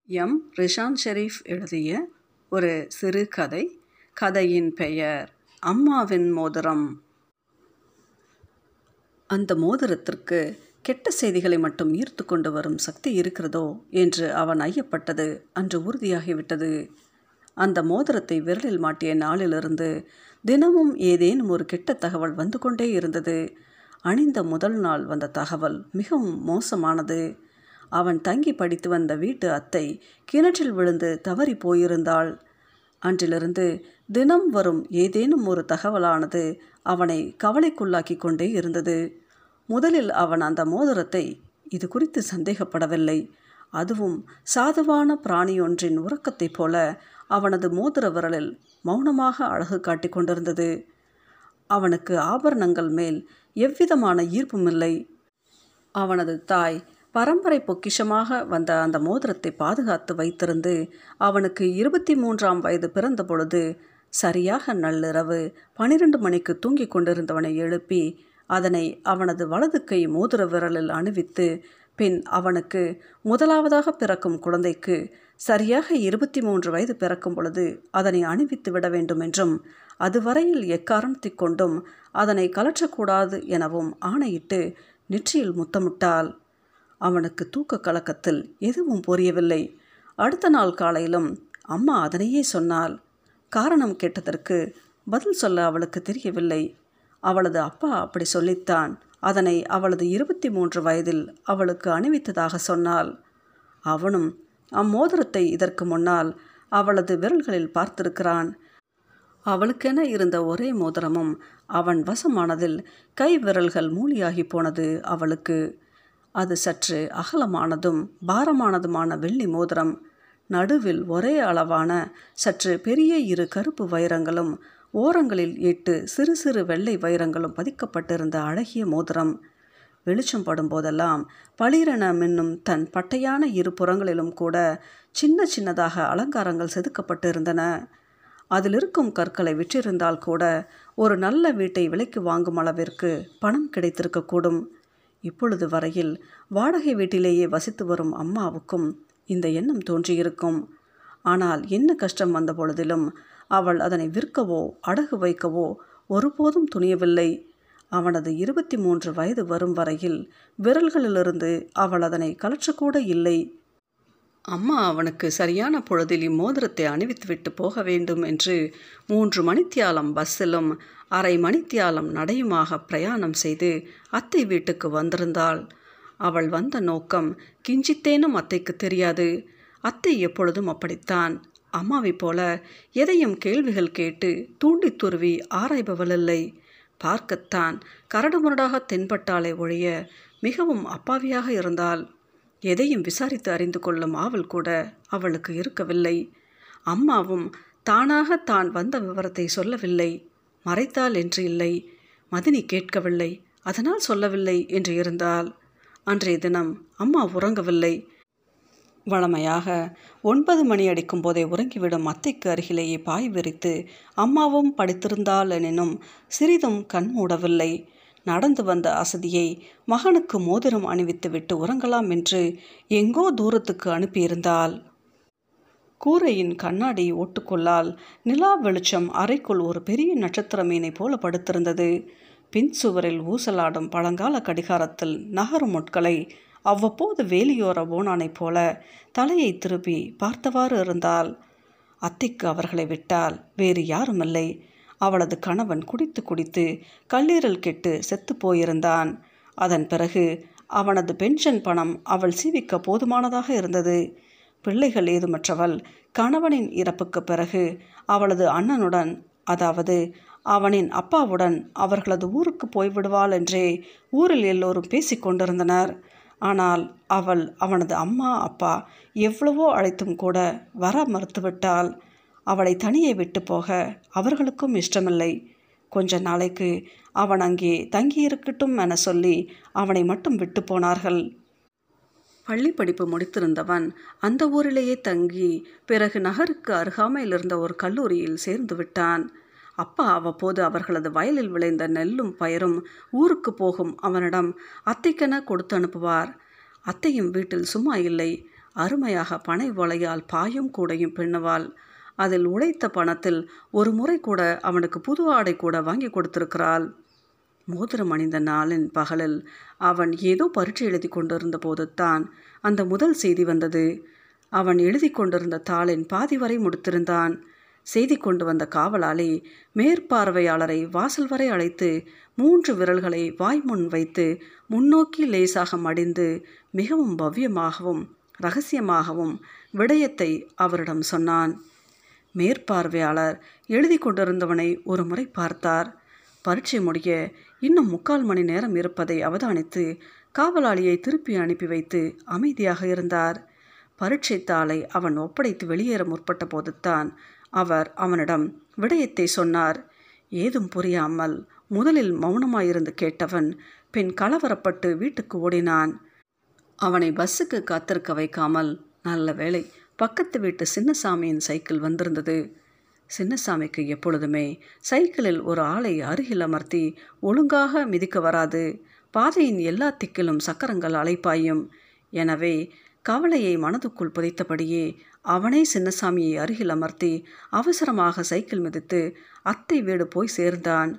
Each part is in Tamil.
எம் ரிஷான் ஷெரீஃப் எழுதிய ஒரு சிறுகதை கதையின் பெயர் அம்மாவின் மோதிரம் அந்த மோதிரத்திற்கு கெட்ட செய்திகளை மட்டும் ஈர்த்து கொண்டு வரும் சக்தி இருக்கிறதோ என்று அவன் ஐயப்பட்டது அன்று உறுதியாகிவிட்டது அந்த மோதிரத்தை விரலில் மாட்டிய நாளிலிருந்து தினமும் ஏதேனும் ஒரு கெட்ட தகவல் வந்து கொண்டே இருந்தது அணிந்த முதல் நாள் வந்த தகவல் மிகவும் மோசமானது அவன் தங்கி படித்து வந்த வீட்டு அத்தை கிணற்றில் விழுந்து தவறி போயிருந்தாள் அன்றிலிருந்து தினம் வரும் ஏதேனும் ஒரு தகவலானது அவனை கவலைக்குள்ளாக்கி கொண்டே இருந்தது முதலில் அவன் அந்த மோதிரத்தை இது குறித்து சந்தேகப்படவில்லை அதுவும் சாதுவான பிராணியொன்றின் உறக்கத்தைப் போல அவனது மோதிர விரலில் மௌனமாக அழகு காட்டிக் கொண்டிருந்தது அவனுக்கு ஆபரணங்கள் மேல் எவ்விதமான ஈர்ப்புமில்லை அவனது தாய் பரம்பரை பொக்கிஷமாக வந்த அந்த மோதிரத்தை பாதுகாத்து வைத்திருந்து அவனுக்கு இருபத்தி மூன்றாம் வயது பிறந்த பொழுது சரியாக நள்ளிரவு பனிரெண்டு மணிக்கு தூங்கிக் கொண்டிருந்தவனை எழுப்பி அதனை அவனது வலது கை மோதிர விரலில் அணிவித்து பின் அவனுக்கு முதலாவதாக பிறக்கும் குழந்தைக்கு சரியாக இருபத்தி மூன்று வயது பிறக்கும் பொழுது அதனை அணிவித்து விட வேண்டும் என்றும் அதுவரையில் எக்காரணத்தை கொண்டும் அதனை கலற்றக்கூடாது எனவும் ஆணையிட்டு நெற்றியில் முத்தமிட்டாள் அவனுக்கு தூக்க கலக்கத்தில் எதுவும் புரியவில்லை அடுத்த நாள் காலையிலும் அம்மா அதனையே சொன்னாள் காரணம் கேட்டதற்கு பதில் சொல்ல அவளுக்கு தெரியவில்லை அவளது அப்பா அப்படி சொல்லித்தான் அதனை அவளது இருபத்தி மூன்று வயதில் அவளுக்கு அணிவித்ததாக சொன்னாள் அவனும் அம்மோதிரத்தை இதற்கு முன்னால் அவளது விரல்களில் பார்த்திருக்கிறான் அவளுக்கென இருந்த ஒரே மோதிரமும் அவன் வசமானதில் கை விரல்கள் மூலியாகி போனது அவளுக்கு அது சற்று அகலமானதும் பாரமானதுமான வெள்ளி மோதிரம் நடுவில் ஒரே அளவான சற்று பெரிய இரு கருப்பு வைரங்களும் ஓரங்களில் எட்டு சிறு சிறு வெள்ளை வைரங்களும் பதிக்கப்பட்டிருந்த அழகிய மோதிரம் வெளிச்சம் படும் போதெல்லாம் பளிரென மின்னும் தன் பட்டையான இரு புறங்களிலும் கூட சின்ன சின்னதாக அலங்காரங்கள் செதுக்கப்பட்டிருந்தன அதில் இருக்கும் கற்களை விற்றிருந்தால் கூட ஒரு நல்ல வீட்டை விலைக்கு வாங்கும் அளவிற்கு பணம் கிடைத்திருக்கக்கூடும் இப்பொழுது வரையில் வாடகை வீட்டிலேயே வசித்து வரும் அம்மாவுக்கும் இந்த எண்ணம் தோன்றியிருக்கும் ஆனால் என்ன கஷ்டம் வந்த பொழுதிலும் அவள் அதனை விற்கவோ அடகு வைக்கவோ ஒருபோதும் துணியவில்லை அவனது இருபத்தி மூன்று வயது வரும் வரையில் விரல்களிலிருந்து அவள் அதனை கலற்றக்கூட இல்லை அம்மா அவனுக்கு சரியான பொழுதில் இம்மோதிரத்தை அணிவித்துவிட்டு போக வேண்டும் என்று மூன்று மணித்தியாலம் பஸ்ஸிலும் அரை மணித்தியாலம் நடையுமாக பிரயாணம் செய்து அத்தை வீட்டுக்கு வந்திருந்தாள் அவள் வந்த நோக்கம் கிஞ்சித்தேனும் அத்தைக்கு தெரியாது அத்தை எப்பொழுதும் அப்படித்தான் அம்மாவைப் போல எதையும் கேள்விகள் கேட்டு தூண்டி துருவி ஆராய்பவள் இல்லை பார்க்கத்தான் கரடுமுரடாக தென்பட்டாலே ஒழிய மிகவும் அப்பாவியாக இருந்தால் எதையும் விசாரித்து அறிந்து கொள்ளும் ஆவல் கூட அவளுக்கு இருக்கவில்லை அம்மாவும் தானாக தான் வந்த விவரத்தை சொல்லவில்லை மறைத்தால் என்று இல்லை மதினி கேட்கவில்லை அதனால் சொல்லவில்லை என்று இருந்தால் அன்றைய தினம் அம்மா உறங்கவில்லை வழமையாக ஒன்பது மணி அடிக்கும் போதே உறங்கிவிடும் அத்தைக்கு அருகிலேயே பாய் விரித்து அம்மாவும் படித்திருந்தாள் எனினும் சிறிதும் கண் மூடவில்லை நடந்து வந்த அசதியை மகனுக்கு மோதிரம் அணிவித்துவிட்டு உறங்கலாம் என்று எங்கோ தூரத்துக்கு அனுப்பியிருந்தாள் கூரையின் கண்ணாடி ஓட்டுக்குள்ளால் நிலா வெளிச்சம் அறைக்குள் ஒரு பெரிய நட்சத்திர மீனை போல படுத்திருந்தது பின் சுவரில் ஊசலாடும் பழங்கால கடிகாரத்தில் நகரும் முட்களை அவ்வப்போது வேலியோர ஓனானைப் போல தலையை திருப்பி பார்த்தவாறு இருந்தால் அத்தைக்கு அவர்களை விட்டால் வேறு யாருமில்லை அவளது கணவன் குடித்து குடித்து கல்லீரல் கெட்டு செத்து போயிருந்தான் அதன் பிறகு அவனது பென்ஷன் பணம் அவள் சீவிக்க போதுமானதாக இருந்தது பிள்ளைகள் ஏதுமற்றவள் கணவனின் இறப்புக்கு பிறகு அவளது அண்ணனுடன் அதாவது அவனின் அப்பாவுடன் அவர்களது ஊருக்கு போய்விடுவாள் என்றே ஊரில் எல்லோரும் பேசிக்கொண்டிருந்தனர் ஆனால் அவள் அவனது அம்மா அப்பா எவ்வளவோ அழைத்தும் கூட வர மறுத்துவிட்டாள் அவளை தனியே விட்டு போக அவர்களுக்கும் இஷ்டமில்லை கொஞ்ச நாளைக்கு அவன் அங்கே தங்கியிருக்கட்டும் என சொல்லி அவனை மட்டும் விட்டு போனார்கள் பள்ளி படிப்பு முடித்திருந்தவன் அந்த ஊரிலேயே தங்கி பிறகு நகருக்கு அருகாமையில் இருந்த ஒரு கல்லூரியில் சேர்ந்து விட்டான் அப்பா அவ்வப்போது அவர்களது வயலில் விளைந்த நெல்லும் பயிரும் ஊருக்கு போகும் அவனிடம் அத்தைக்கென கொடுத்து அனுப்புவார் அத்தையும் வீட்டில் சும்மா இல்லை அருமையாக பனை ஓலையால் பாயும் கூடையும் பின்னுவாள் அதில் உழைத்த பணத்தில் ஒரு முறை கூட அவனுக்கு புது ஆடை கூட வாங்கி கொடுத்திருக்கிறாள் மோதிரம் அணிந்த நாளின் பகலில் அவன் ஏதோ பரீட்சை எழுதி கொண்டிருந்த போது தான் அந்த முதல் செய்தி வந்தது அவன் எழுதி கொண்டிருந்த தாளின் பாதி வரை முடித்திருந்தான் செய்தி கொண்டு வந்த காவலாளி மேற்பார்வையாளரை வாசல் வரை அழைத்து மூன்று விரல்களை வாய்முன் வைத்து முன்னோக்கி லேசாக மடிந்து மிகவும் பவ்யமாகவும் ரகசியமாகவும் விடயத்தை அவரிடம் சொன்னான் மேற்பார்வையாளர் எழுதி கொண்டிருந்தவனை ஒரு முறை பார்த்தார் பரீட்சை முடிய இன்னும் முக்கால் மணி நேரம் இருப்பதை அவதானித்து காவலாளியை திருப்பி அனுப்பி வைத்து அமைதியாக இருந்தார் பரீட்சை தாளை அவன் ஒப்படைத்து வெளியேற முற்பட்ட போதுத்தான் அவர் அவனிடம் விடயத்தை சொன்னார் ஏதும் புரியாமல் முதலில் மௌனமாயிருந்து கேட்டவன் பின் கலவரப்பட்டு வீட்டுக்கு ஓடினான் அவனை பஸ்ஸுக்கு காத்திருக்க வைக்காமல் நல்ல வேளை பக்கத்து வீட்டு சின்னசாமியின் சைக்கிள் வந்திருந்தது சின்னசாமிக்கு எப்பொழுதுமே சைக்கிளில் ஒரு ஆளை அருகில் அமர்த்தி ஒழுங்காக மிதிக்க வராது பாதையின் எல்லா திக்கிலும் சக்கரங்கள் அலைப்பாயும் எனவே கவலையை மனதுக்குள் புதைத்தபடியே அவனே சின்னசாமியை அருகில் அமர்த்தி அவசரமாக சைக்கிள் மிதித்து அத்தை வீடு போய் சேர்ந்தான்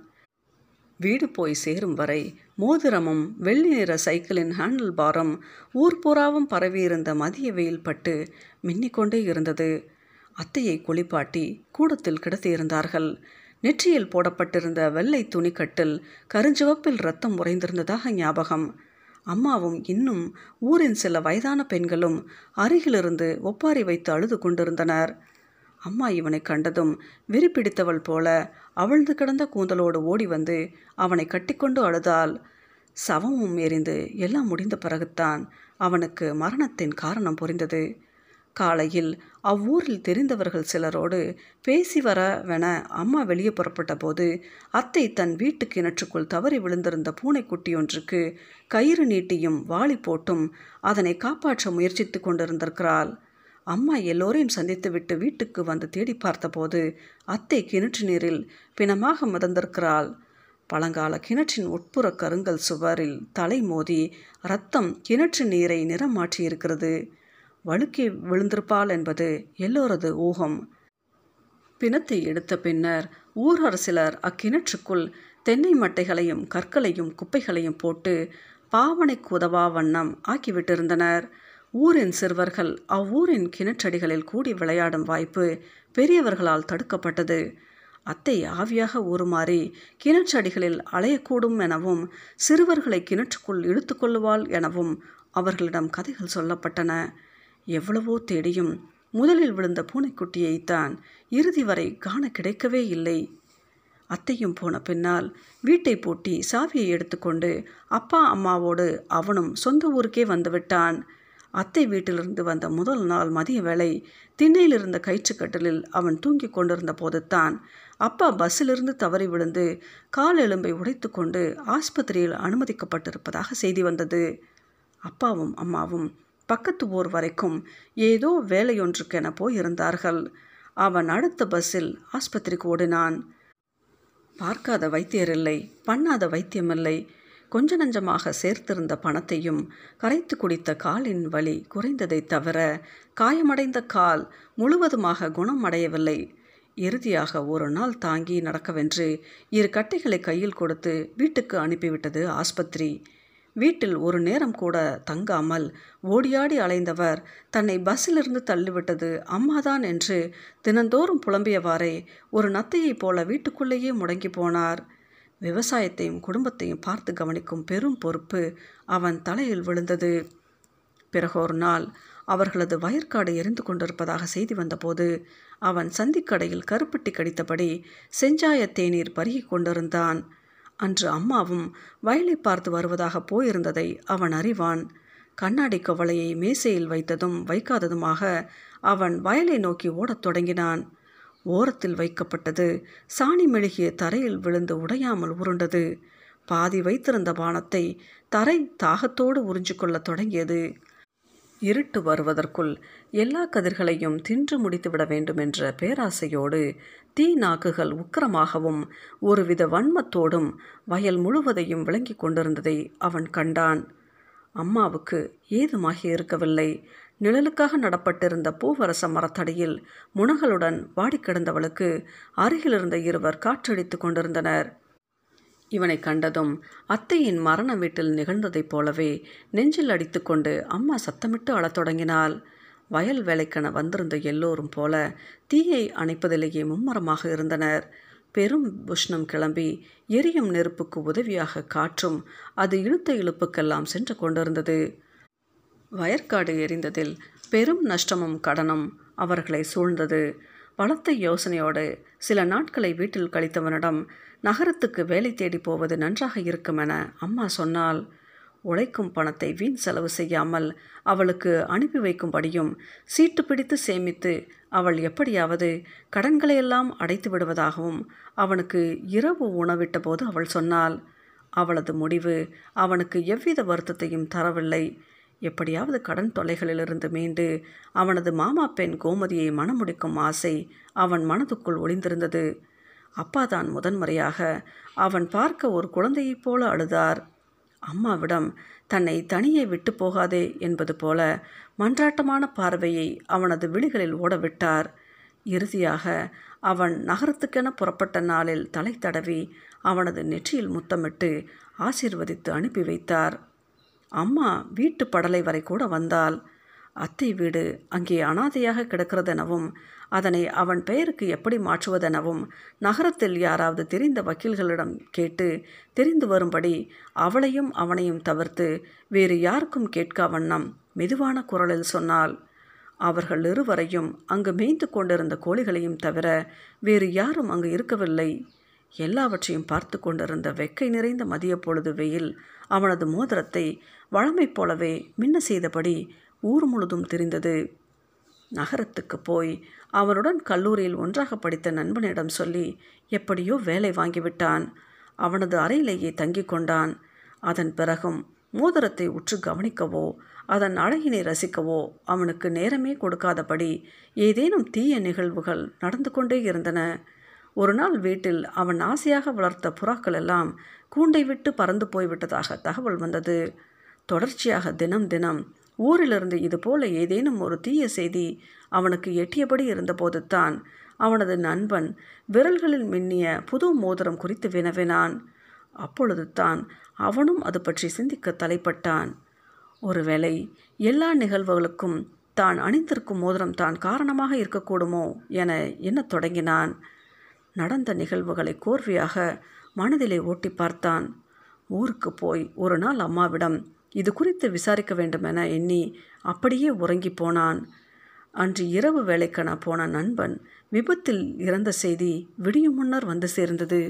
வீடு போய் சேரும் வரை மோதிரமும் வெள்ளி நிற சைக்கிளின் ஹேண்டில் பாரம் ஊர் பூராவும் பரவியிருந்த மதிய வெயில் பட்டு மின்னிக்கொண்டே இருந்தது அத்தையை குளிப்பாட்டி கூடத்தில் கிடத்தியிருந்தார்கள் நெற்றியில் போடப்பட்டிருந்த வெள்ளை துணிக்கட்டில் கருஞ்சிவப்பில் ரத்தம் உறைந்திருந்ததாக ஞாபகம் அம்மாவும் இன்னும் ஊரின் சில வயதான பெண்களும் அருகிலிருந்து ஒப்பாரி வைத்து அழுது கொண்டிருந்தனர் அம்மா இவனை கண்டதும் வெறி பிடித்தவள் போல அவிழ்ந்து கிடந்த கூந்தலோடு ஓடி வந்து அவனை கட்டிக்கொண்டு அழுதாள் சவமும் எரிந்து எல்லாம் முடிந்த பிறகுத்தான் அவனுக்கு மரணத்தின் காரணம் புரிந்தது காலையில் அவ்வூரில் தெரிந்தவர்கள் சிலரோடு பேசி வரவென அம்மா வெளியே புறப்பட்ட போது அத்தை தன் வீட்டு கிணற்றுக்குள் தவறி விழுந்திருந்த பூனைக்குட்டியொன்றுக்கு கயிறு நீட்டியும் வாளி போட்டும் அதனை காப்பாற்ற முயற்சித்து கொண்டிருந்திருக்கிறாள் அம்மா எல்லோரையும் சந்தித்துவிட்டு வீட்டுக்கு வந்து தேடி பார்த்தபோது அத்தை கிணற்று நீரில் பிணமாக மிதந்திருக்கிறாள் பழங்கால கிணற்றின் உட்புற கருங்கல் சுவரில் தலை மோதி ரத்தம் கிணற்று நீரை நிறம் மாற்றியிருக்கிறது வழுக்கி விழுந்திருப்பாள் என்பது எல்லோரது ஊகம் பிணத்தை எடுத்த பின்னர் ஊரர் சிலர் அக்கிணற்றுக்குள் தென்னை மட்டைகளையும் கற்களையும் குப்பைகளையும் போட்டு பாவனைக்கு உதவா வண்ணம் ஆக்கிவிட்டிருந்தனர் ஊரின் சிறுவர்கள் அவ்வூரின் கிணற்றடிகளில் கூடி விளையாடும் வாய்ப்பு பெரியவர்களால் தடுக்கப்பட்டது அத்தை ஆவியாக ஊறுமாறி கிணற்றடிகளில் அலையக்கூடும் எனவும் சிறுவர்களை கிணற்றுக்குள் இழுத்து கொள்ளுவாள் எனவும் அவர்களிடம் கதைகள் சொல்லப்பட்டன எவ்வளவோ தேடியும் முதலில் விழுந்த பூனைக்குட்டியைத்தான் இறுதி வரை காண கிடைக்கவே இல்லை அத்தையும் போன பின்னால் வீட்டை பூட்டி சாவியை எடுத்துக்கொண்டு அப்பா அம்மாவோடு அவனும் சொந்த ஊருக்கே வந்துவிட்டான் அத்தை வீட்டிலிருந்து வந்த முதல் நாள் மதிய வேளை திண்ணையில் இருந்த கயிற்றுக்கட்டிலில் அவன் தூங்கிக் கொண்டிருந்த போதுத்தான் அப்பா பஸ்ஸிலிருந்து தவறி விழுந்து கால் எலும்பை உடைத்து கொண்டு ஆஸ்பத்திரியில் அனுமதிக்கப்பட்டிருப்பதாக செய்தி வந்தது அப்பாவும் அம்மாவும் பக்கத்து ஊர் வரைக்கும் ஏதோ வேலையொன்றுக்கென போயிருந்தார்கள் அவன் அடுத்த பஸ்ஸில் ஆஸ்பத்திரிக்கு ஓடினான் பார்க்காத வைத்தியர் இல்லை பண்ணாத வைத்தியமில்லை கொஞ்ச நஞ்சமாக சேர்த்திருந்த பணத்தையும் கரைத்து குடித்த காலின் வலி குறைந்ததைத் தவிர காயமடைந்த கால் முழுவதுமாக குணம் அடையவில்லை இறுதியாக ஒரு நாள் தாங்கி நடக்கவென்று இரு கட்டைகளை கையில் கொடுத்து வீட்டுக்கு அனுப்பிவிட்டது ஆஸ்பத்திரி வீட்டில் ஒரு நேரம் கூட தங்காமல் ஓடியாடி அலைந்தவர் தன்னை பஸ்ஸிலிருந்து தள்ளிவிட்டது அம்மாதான் என்று தினந்தோறும் புலம்பியவாறே ஒரு நத்தையைப் போல வீட்டுக்குள்ளேயே முடங்கி போனார் விவசாயத்தையும் குடும்பத்தையும் பார்த்து கவனிக்கும் பெரும் பொறுப்பு அவன் தலையில் விழுந்தது பிறகு ஒரு நாள் அவர்களது வயற்காடு எரிந்து கொண்டிருப்பதாக செய்தி வந்தபோது அவன் சந்திக்கடையில் கருப்பட்டி கடித்தபடி செஞ்சாய தேநீர் பருகி கொண்டிருந்தான் அன்று அம்மாவும் வயலை பார்த்து வருவதாக போயிருந்ததை அவன் அறிவான் கண்ணாடி கவலையை மேசையில் வைத்ததும் வைக்காததுமாக அவன் வயலை நோக்கி ஓடத் தொடங்கினான் ஓரத்தில் வைக்கப்பட்டது சாணி மெழுகிய தரையில் விழுந்து உடையாமல் உருண்டது பாதி வைத்திருந்த பானத்தை தரை தாகத்தோடு உறிஞ்சு கொள்ளத் தொடங்கியது இருட்டு வருவதற்குள் எல்லா கதிர்களையும் தின்று முடித்துவிட வேண்டும் என்ற பேராசையோடு தீ நாக்குகள் உக்கிரமாகவும் ஒருவித வன்மத்தோடும் வயல் முழுவதையும் விளங்கி கொண்டிருந்ததை அவன் கண்டான் அம்மாவுக்கு ஏதுமாகி இருக்கவில்லை நிழலுக்காக நடப்பட்டிருந்த பூவரச மரத்தடியில் முனகளுடன் வாடி கிடந்தவளுக்கு அருகிலிருந்த இருவர் காற்றடித்து கொண்டிருந்தனர் இவனை கண்டதும் அத்தையின் மரண வீட்டில் நிகழ்ந்ததைப் போலவே நெஞ்சில் அடித்துக்கொண்டு அம்மா சத்தமிட்டு அழத் தொடங்கினாள் வயல் வேலைக்கென வந்திருந்த எல்லோரும் போல தீயை அணைப்பதிலேயே மும்மரமாக இருந்தனர் பெரும் உஷ்ணம் கிளம்பி எரியும் நெருப்புக்கு உதவியாக காற்றும் அது இழுத்த இழுப்புக்கெல்லாம் சென்று கொண்டிருந்தது வயற்காடு எரிந்ததில் பெரும் நஷ்டமும் கடனும் அவர்களை சூழ்ந்தது பலத்த யோசனையோடு சில நாட்களை வீட்டில் கழித்தவனிடம் நகரத்துக்கு வேலை தேடி போவது நன்றாக இருக்கும் என அம்மா சொன்னால் உழைக்கும் பணத்தை வீண் செலவு செய்யாமல் அவளுக்கு அனுப்பி வைக்கும்படியும் சீட்டு பிடித்து சேமித்து அவள் எப்படியாவது கடன்களையெல்லாம் அடைத்து விடுவதாகவும் அவனுக்கு இரவு உணவிட்ட போது அவள் சொன்னாள் அவளது முடிவு அவனுக்கு எவ்வித வருத்தத்தையும் தரவில்லை எப்படியாவது கடன் தொல்லைகளிலிருந்து மீண்டு அவனது மாமா பெண் கோமதியை மணமுடிக்கும் ஆசை அவன் மனதுக்குள் ஒளிந்திருந்தது அப்பாதான் முதன்முறையாக அவன் பார்க்க ஒரு குழந்தையைப் போல அழுதார் அம்மாவிடம் தன்னை தனியே விட்டு போகாதே என்பது போல மன்றாட்டமான பார்வையை அவனது விழிகளில் ஓடவிட்டார் இறுதியாக அவன் நகரத்துக்கென புறப்பட்ட நாளில் தலை தடவி அவனது நெற்றியில் முத்தமிட்டு ஆசீர்வதித்து அனுப்பி வைத்தார் அம்மா வீட்டு படலை வரை கூட வந்தால் அத்தை வீடு அங்கே அனாதையாக கிடக்கிறதெனவும் அதனை அவன் பெயருக்கு எப்படி மாற்றுவதெனவும் நகரத்தில் யாராவது தெரிந்த வக்கீல்களிடம் கேட்டு தெரிந்து வரும்படி அவளையும் அவனையும் தவிர்த்து வேறு யாருக்கும் கேட்கா வண்ணம் மெதுவான குரலில் சொன்னாள் அவர்கள் இருவரையும் அங்கு மேய்ந்து கொண்டிருந்த கோழிகளையும் தவிர வேறு யாரும் அங்கு இருக்கவில்லை எல்லாவற்றையும் பார்த்து கொண்டிருந்த வெக்கை நிறைந்த மதிய பொழுது வெயில் அவனது மோதிரத்தை வழமை போலவே மின்ன செய்தபடி ஊர் முழுதும் தெரிந்தது நகரத்துக்கு போய் அவனுடன் கல்லூரியில் ஒன்றாக படித்த நண்பனிடம் சொல்லி எப்படியோ வேலை வாங்கிவிட்டான் அவனது அறையிலேயே தங்கிக் கொண்டான் அதன் பிறகும் மோதிரத்தை உற்று கவனிக்கவோ அதன் அழகினை ரசிக்கவோ அவனுக்கு நேரமே கொடுக்காதபடி ஏதேனும் தீய நிகழ்வுகள் நடந்து கொண்டே இருந்தன ஒரு நாள் வீட்டில் அவன் ஆசையாக வளர்த்த புறாக்கள் எல்லாம் கூண்டை விட்டு பறந்து போய்விட்டதாக தகவல் வந்தது தொடர்ச்சியாக தினம் தினம் ஊரிலிருந்து இதுபோல ஏதேனும் ஒரு தீய செய்தி அவனுக்கு எட்டியபடி இருந்தபோது தான் அவனது நண்பன் விரல்களில் மின்னிய புது மோதிரம் குறித்து வினவினான் அப்பொழுது தான் அவனும் அது பற்றி சிந்திக்க தலைப்பட்டான் ஒருவேளை எல்லா நிகழ்வுகளுக்கும் தான் அணிந்திருக்கும் மோதிரம் தான் காரணமாக இருக்கக்கூடுமோ என எண்ணத் தொடங்கினான் நடந்த நிகழ்வுகளை கோர்வையாக மனதிலே ஓட்டி பார்த்தான் ஊருக்கு போய் ஒரு நாள் அம்மாவிடம் இது குறித்து விசாரிக்க வேண்டுமென எண்ணி அப்படியே உறங்கி போனான் அன்று இரவு வேலைக்கென போன நண்பன் விபத்தில் இறந்த செய்தி விடியும் முன்னர் வந்து சேர்ந்தது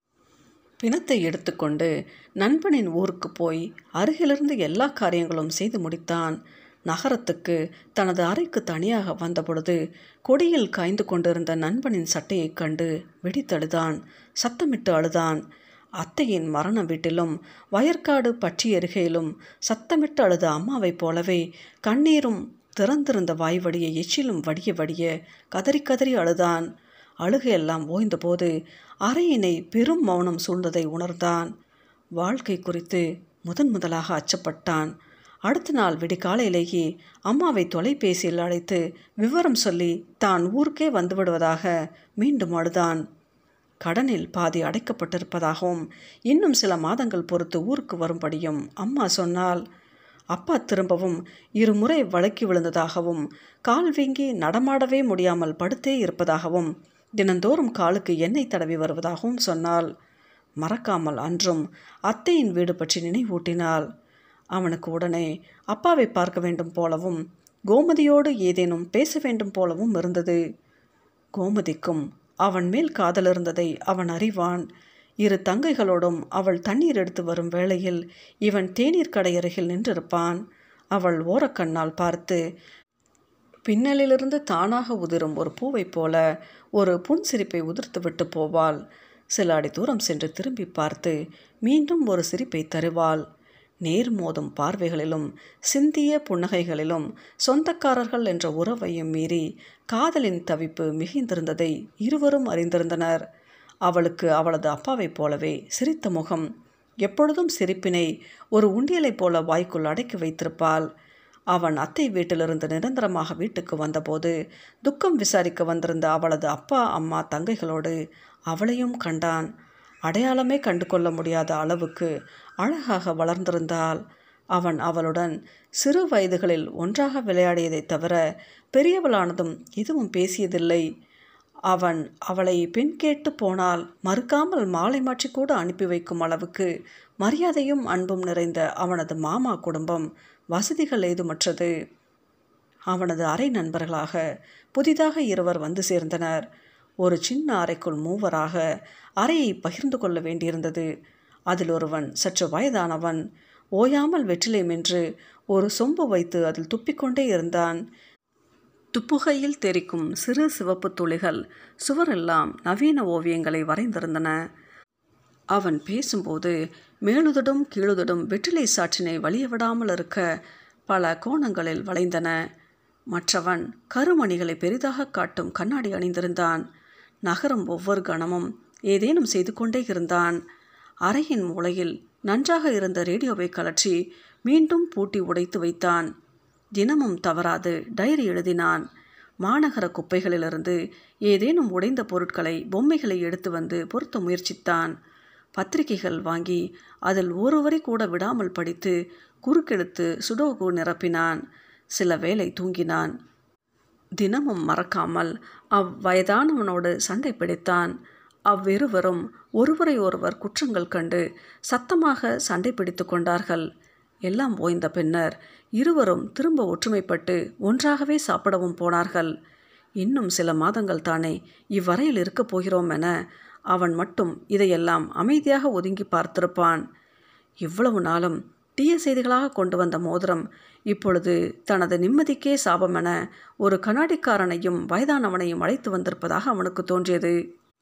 பிணத்தை எடுத்துக்கொண்டு நண்பனின் ஊருக்கு போய் அருகிலிருந்து எல்லா காரியங்களும் செய்து முடித்தான் நகரத்துக்கு தனது அறைக்கு தனியாக வந்தபொழுது கொடியில் காய்ந்து கொண்டிருந்த நண்பனின் சட்டையைக் கண்டு வெடித்தழுதான் சத்தமிட்டு அழுதான் அத்தையின் மரண வீட்டிலும் வயற்காடு பற்றி எருகையிலும் சத்தமிட்டு அழுத அம்மாவைப் போலவே கண்ணீரும் திறந்திருந்த வாய் வடிய எச்சிலும் வடிய வடிய கதறி கதறி அழுதான் அழுகையெல்லாம் ஓய்ந்தபோது அறையினை பெரும் மௌனம் சூழ்ந்ததை உணர்ந்தான் வாழ்க்கை குறித்து முதன் முதலாக அச்சப்பட்டான் அடுத்த நாள் விடிகாலையிலேயே அம்மாவை தொலைபேசியில் அழைத்து விவரம் சொல்லி தான் ஊருக்கே வந்துவிடுவதாக மீண்டும் அழுதான் கடனில் பாதி அடைக்கப்பட்டிருப்பதாகவும் இன்னும் சில மாதங்கள் பொறுத்து ஊருக்கு வரும்படியும் அம்மா சொன்னால் அப்பா திரும்பவும் இருமுறை வழக்கி விழுந்ததாகவும் கால் வீங்கி நடமாடவே முடியாமல் படுத்தே இருப்பதாகவும் தினந்தோறும் காலுக்கு எண்ணெய் தடவி வருவதாகவும் சொன்னாள் மறக்காமல் அன்றும் அத்தையின் வீடு பற்றி நினைவூட்டினாள் அவனுக்கு உடனே அப்பாவை பார்க்க வேண்டும் போலவும் கோமதியோடு ஏதேனும் பேச வேண்டும் போலவும் இருந்தது கோமதிக்கும் அவன் மேல் காதல் இருந்ததை அவன் அறிவான் இரு தங்கைகளோடும் அவள் தண்ணீர் எடுத்து வரும் வேளையில் இவன் தேநீர் கடை அருகில் நின்றிருப்பான் அவள் ஓரக்கண்ணால் பார்த்து பின்னலிலிருந்து தானாக உதிரும் ஒரு பூவைப் போல ஒரு புன்சிரிப்பை உதிர்த்து விட்டு போவாள் சில அடி தூரம் சென்று திரும்பி பார்த்து மீண்டும் ஒரு சிரிப்பை தருவாள் நேர் மோதும் பார்வைகளிலும் சிந்திய புன்னகைகளிலும் சொந்தக்காரர்கள் என்ற உறவையும் மீறி காதலின் தவிப்பு மிகுந்திருந்ததை இருவரும் அறிந்திருந்தனர் அவளுக்கு அவளது அப்பாவைப் போலவே சிரித்த முகம் எப்பொழுதும் சிரிப்பினை ஒரு உண்டியலைப் போல வாய்க்குள் அடக்கி வைத்திருப்பாள் அவன் அத்தை வீட்டிலிருந்து நிரந்தரமாக வீட்டுக்கு வந்தபோது துக்கம் விசாரிக்க வந்திருந்த அவளது அப்பா அம்மா தங்கைகளோடு அவளையும் கண்டான் அடையாளமே கண்டு கொள்ள முடியாத அளவுக்கு அழகாக வளர்ந்திருந்தாள் அவன் அவளுடன் சிறு வயதுகளில் ஒன்றாக விளையாடியதைத் தவிர பெரியவளானதும் எதுவும் பேசியதில்லை அவன் அவளை பெண் கேட்டு போனால் மறுக்காமல் மாலை மாற்றி கூட அனுப்பி வைக்கும் அளவுக்கு மரியாதையும் அன்பும் நிறைந்த அவனது மாமா குடும்பம் வசதிகள் ஏதுமற்றது அவனது அறை நண்பர்களாக புதிதாக இருவர் வந்து சேர்ந்தனர் ஒரு சின்ன அறைக்குள் மூவராக அறையை பகிர்ந்து கொள்ள வேண்டியிருந்தது அதில் ஒருவன் சற்று வயதானவன் ஓயாமல் வெற்றிலை மென்று ஒரு சொம்பு வைத்து அதில் துப்பிக்கொண்டே இருந்தான் துப்புகையில் தெரிக்கும் சிறு சிவப்பு துளிகள் சுவரெல்லாம் நவீன ஓவியங்களை வரைந்திருந்தன அவன் பேசும்போது மேலுதடும் கீழுதடும் வெற்றிலை சாற்றினை வழிய விடாமல் இருக்க பல கோணங்களில் வளைந்தன மற்றவன் கருமணிகளை பெரிதாக காட்டும் கண்ணாடி அணிந்திருந்தான் நகரும் ஒவ்வொரு கணமும் ஏதேனும் செய்து கொண்டே இருந்தான் அறையின் மூலையில் நன்றாக இருந்த ரேடியோவை கலற்றி மீண்டும் பூட்டி உடைத்து வைத்தான் தினமும் தவறாது டைரி எழுதினான் மாநகர குப்பைகளிலிருந்து ஏதேனும் உடைந்த பொருட்களை பொம்மைகளை எடுத்து வந்து பொருத்த முயற்சித்தான் பத்திரிகைகள் வாங்கி அதில் ஒரு வரி கூட விடாமல் படித்து குறுக்கெடுத்து சுடோகு நிரப்பினான் சில வேளை தூங்கினான் தினமும் மறக்காமல் அவ்வயதானவனோடு சண்டை பிடித்தான் அவ்விருவரும் ஒருவரை ஒருவர் குற்றங்கள் கண்டு சத்தமாக சண்டை பிடித்து கொண்டார்கள் எல்லாம் ஓய்ந்த பின்னர் இருவரும் திரும்ப ஒற்றுமைப்பட்டு ஒன்றாகவே சாப்பிடவும் போனார்கள் இன்னும் சில மாதங்கள் தானே இவ்வரையில் இருக்கப் போகிறோம் என அவன் மட்டும் இதையெல்லாம் அமைதியாக ஒதுங்கி பார்த்திருப்பான் இவ்வளவு நாளும் தீய செய்திகளாக கொண்டு வந்த மோதிரம் இப்பொழுது தனது நிம்மதிக்கே சாபமென ஒரு கண்ணாடிக்காரனையும் வயதானவனையும் அழைத்து வந்திருப்பதாக அவனுக்கு தோன்றியது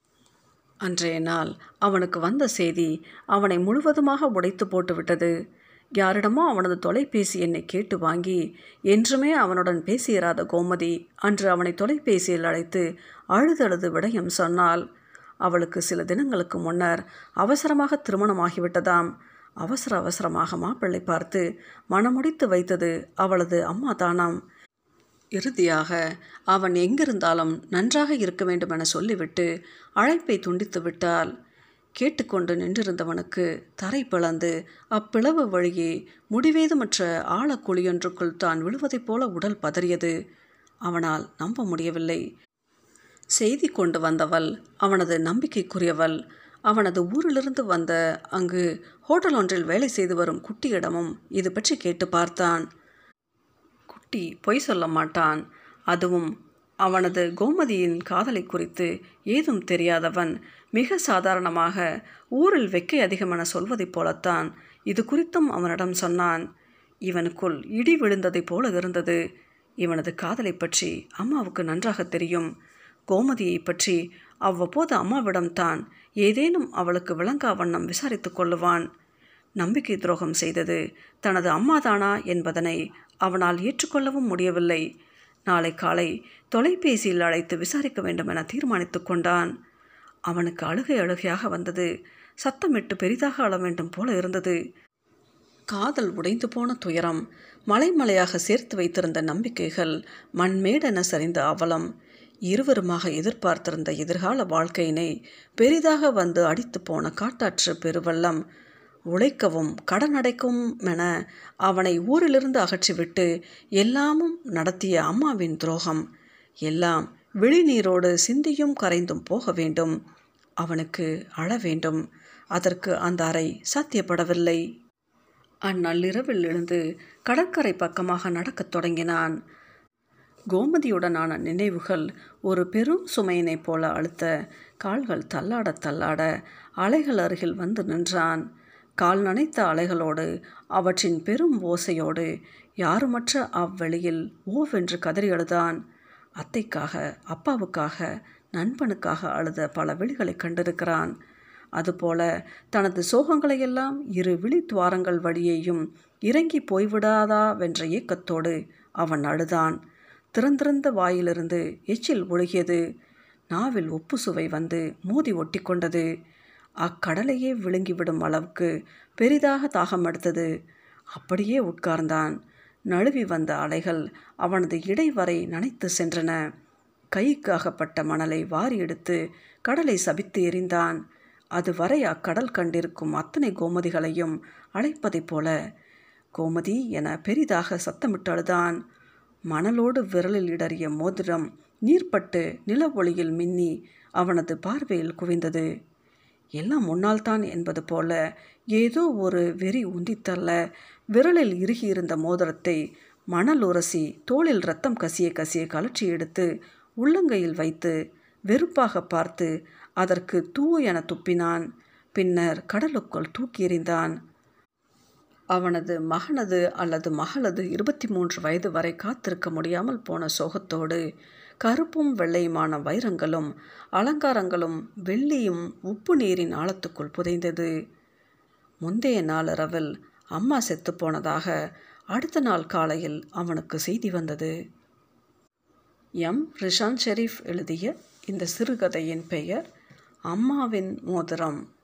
அன்றைய நாள் அவனுக்கு வந்த செய்தி அவனை முழுவதுமாக உடைத்து போட்டுவிட்டது யாரிடமோ அவனது தொலைபேசி எண்ணை கேட்டு வாங்கி என்றுமே அவனுடன் பேசியிராத கோமதி அன்று அவனை தொலைபேசியில் அழைத்து அழுதழுது விடயம் சொன்னாள் அவளுக்கு சில தினங்களுக்கு முன்னர் அவசரமாக திருமணமாகிவிட்டதாம் அவசர அவசரமாக மாப்பிள்ளை பார்த்து மனமுடித்து வைத்தது அவளது அம்மா தானாம் இறுதியாக அவன் எங்கிருந்தாலும் நன்றாக இருக்க வேண்டுமென சொல்லிவிட்டு அழைப்பை துண்டித்து விட்டாள் கேட்டுக்கொண்டு நின்றிருந்தவனுக்கு தரை பிளந்து அப்பிளவு வழியே முடிவேதுமற்ற ஆழக்குழியொன்றுக்குள் தான் விழுவதைப் போல உடல் பதறியது அவனால் நம்ப முடியவில்லை செய்தி கொண்டு வந்தவள் அவனது நம்பிக்கைக்குரியவள் அவனது ஊரிலிருந்து வந்த அங்கு ஹோட்டல் ஒன்றில் வேலை செய்து வரும் குட்டியிடமும் இது பற்றி கேட்டு பார்த்தான் குட்டி பொய் சொல்ல மாட்டான் அதுவும் அவனது கோமதியின் காதலை குறித்து ஏதும் தெரியாதவன் மிக சாதாரணமாக ஊரில் வெக்கை அதிகமென சொல்வதைப் போலத்தான் இது குறித்தும் அவனிடம் சொன்னான் இவனுக்குள் இடி விழுந்ததைப் போல இருந்தது இவனது காதலை பற்றி அம்மாவுக்கு நன்றாக தெரியும் கோமதியை பற்றி அவ்வப்போது அம்மாவிடம்தான் ஏதேனும் அவளுக்கு விளங்கா வண்ணம் விசாரித்து கொள்ளுவான் நம்பிக்கை துரோகம் செய்தது தனது அம்மாதானா என்பதனை அவனால் ஏற்றுக்கொள்ளவும் முடியவில்லை நாளை காலை தொலைபேசியில் அழைத்து விசாரிக்க வேண்டும் என தீர்மானித்து கொண்டான் அவனுக்கு அழுகை அழுகையாக வந்தது சத்தமிட்டு பெரிதாக அழ வேண்டும் போல இருந்தது காதல் உடைந்து போன துயரம் மலைமலையாக சேர்த்து வைத்திருந்த நம்பிக்கைகள் மண்மேடென சரிந்த அவலம் இருவருமாக எதிர்பார்த்திருந்த எதிர்கால வாழ்க்கையினை பெரிதாக வந்து அடித்து போன காட்டாற்று பெருவெள்ளம் உழைக்கவும் கடன் அடைக்கவும் என அவனை ஊரிலிருந்து அகற்றிவிட்டு எல்லாமும் நடத்திய அம்மாவின் துரோகம் எல்லாம் விழிநீரோடு சிந்தியும் கரைந்தும் போக வேண்டும் அவனுக்கு அழ வேண்டும் அதற்கு அந்த அறை சாத்தியப்படவில்லை அந்நள்ளிரவில் எழுந்து கடற்கரை பக்கமாக நடக்கத் தொடங்கினான் கோமதியுடனான நினைவுகள் ஒரு பெரும் சுமையினைப் போல அழுத்த கால்கள் தள்ளாட தள்ளாட அலைகள் அருகில் வந்து நின்றான் கால் நனைத்த அலைகளோடு அவற்றின் பெரும் ஓசையோடு யாருமற்ற அவ்வெளியில் ஓவென்று கதறி அழுதான் அத்தைக்காக அப்பாவுக்காக நண்பனுக்காக அழுத பல விழிகளை கண்டிருக்கிறான் அதுபோல தனது சோகங்களையெல்லாம் இரு விழி துவாரங்கள் வழியேயும் இறங்கி போய்விடாதா வென்ற ஏக்கத்தோடு அவன் அழுதான் திறந்திருந்த வாயிலிருந்து எச்சில் ஒழுகியது நாவில் உப்பு சுவை வந்து மோதி ஒட்டி கொண்டது அக்கடலையே விழுங்கிவிடும் அளவுக்கு பெரிதாக தாகம் எடுத்தது அப்படியே உட்கார்ந்தான் நழுவி வந்த அலைகள் அவனது இடை வரை நனைத்து சென்றன கைக்கு அகப்பட்ட மணலை வாரி எடுத்து கடலை சபித்து எறிந்தான் அது வரை அக்கடல் கண்டிருக்கும் அத்தனை கோமதிகளையும் அழைப்பதைப் போல கோமதி என பெரிதாக சத்தமிட்டழுதான் மணலோடு விரலில் இடறிய மோதிரம் நீர்ப்பட்டு நில ஒளியில் மின்னி அவனது பார்வையில் குவிந்தது எல்லாம் முன்னால்தான் என்பது போல ஏதோ ஒரு வெறி உந்தித்தள்ள விரலில் இறுகியிருந்த மோதிரத்தை மணல் உரசி தோளில் ரத்தம் கசிய கசிய கலற்றி எடுத்து உள்ளங்கையில் வைத்து வெறுப்பாக பார்த்து அதற்கு தூ என துப்பினான் பின்னர் கடலுக்குள் தூக்கி எறிந்தான் அவனது மகனது அல்லது மகளது இருபத்தி மூன்று வயது வரை காத்திருக்க முடியாமல் போன சோகத்தோடு கருப்பும் வெள்ளையுமான வைரங்களும் அலங்காரங்களும் வெள்ளியும் உப்பு நீரின் ஆழத்துக்குள் புதைந்தது முந்தைய நாளிரவில் அம்மா செத்து போனதாக அடுத்த நாள் காலையில் அவனுக்கு செய்தி வந்தது எம் ரிஷான் ஷெரீஃப் எழுதிய இந்த சிறுகதையின் பெயர் அம்மாவின் மோதிரம்